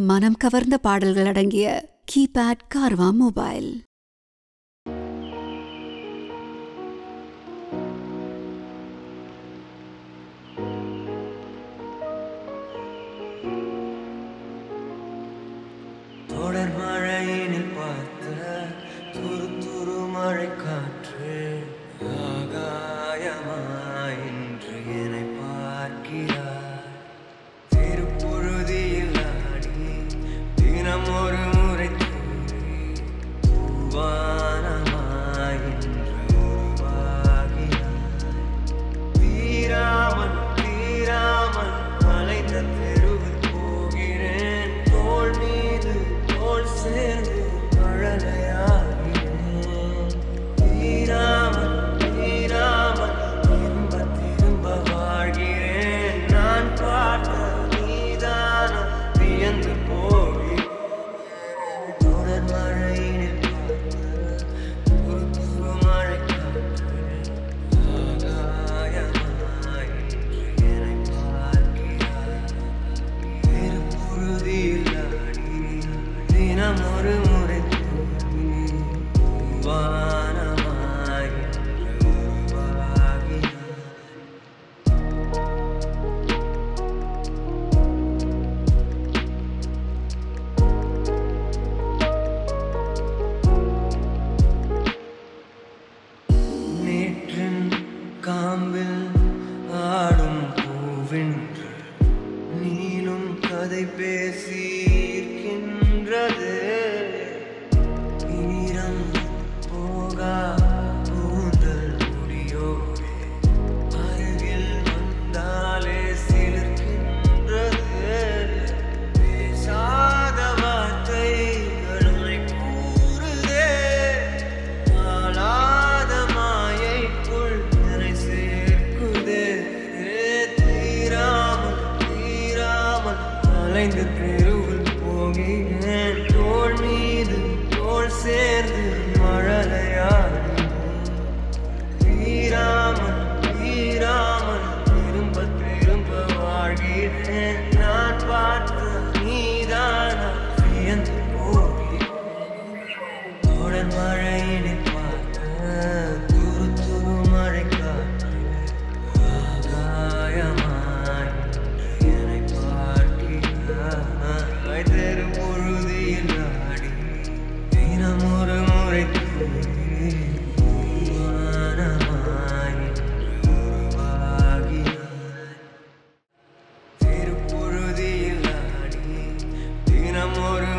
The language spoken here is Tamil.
மனம் கவர்ந்த பாடல்கள் அடங்கிய கீபேட் கார்வா மொபைல் தொடர் மழையினில் பார்த்த துரு துரு மழை காற்று ஆகாயமாய் இன்று என்னை பார்க்கிறார் திருப்புழுதியில் ஆடி தினம் ஒரு முறை தூரி வானமாய் இன்று உருவாகினார் தீராமல் தீராமல் அலைந்த தெருவில் போகிறேன் தோள் மீது தோள் சேர்ந்து அழலையாகிறேன் தீராமல் தீராமல் திரும்ப திரும்ப வாழ்கிறேன் நான் பார்த்த நீதான வியந்து போகிறேன் தொடர் மழையினில் பார்த்த துரு துரு மழை காற்று ஆகாயமாய் இன்று என்னை பார்க்கிறார். திருப்புழுதியில் ஆடி தினம் ஒரு முறை தூங்கி வானமாய் இன்று உருவாகினார். நேற்றின் காம்பில் ஆடும் பூவென்று நீளும் கதை பேசி இருக்கின்றது ஈரம் போகா கூந்தல் முடியோடு அருகில் வந்தாலே சிலிர்க்கின்றது பேசாத வார்த்தைகள் உன்னை கூறுதே ஆளாத மாயைக்குள் என்னை சேர்க்குதே தீராமல் தீராமல் அலைந்து தெருவில் போகிறேன் தோள் மீது தோள் சேர்ந்து மழலையாடி தீராமல் தீராமல் திரும்ப திரும்ப வாழ்கிறேன் நான் பார்த்த நீதானா வியந்து போகிறேன் தொடர் மழையினில் பார்த்த துரு துரு மழை காற்று ஆகாயமாய் இன்று என்னை பார்க்கிறாய் தெரு பொழுதியில் ஆடி தினம் ஒரு முறை தூங்கி வானமாய் இன்று உருவாகினாய் திருப்புழுதியில் ஆடி தினம் ஒரு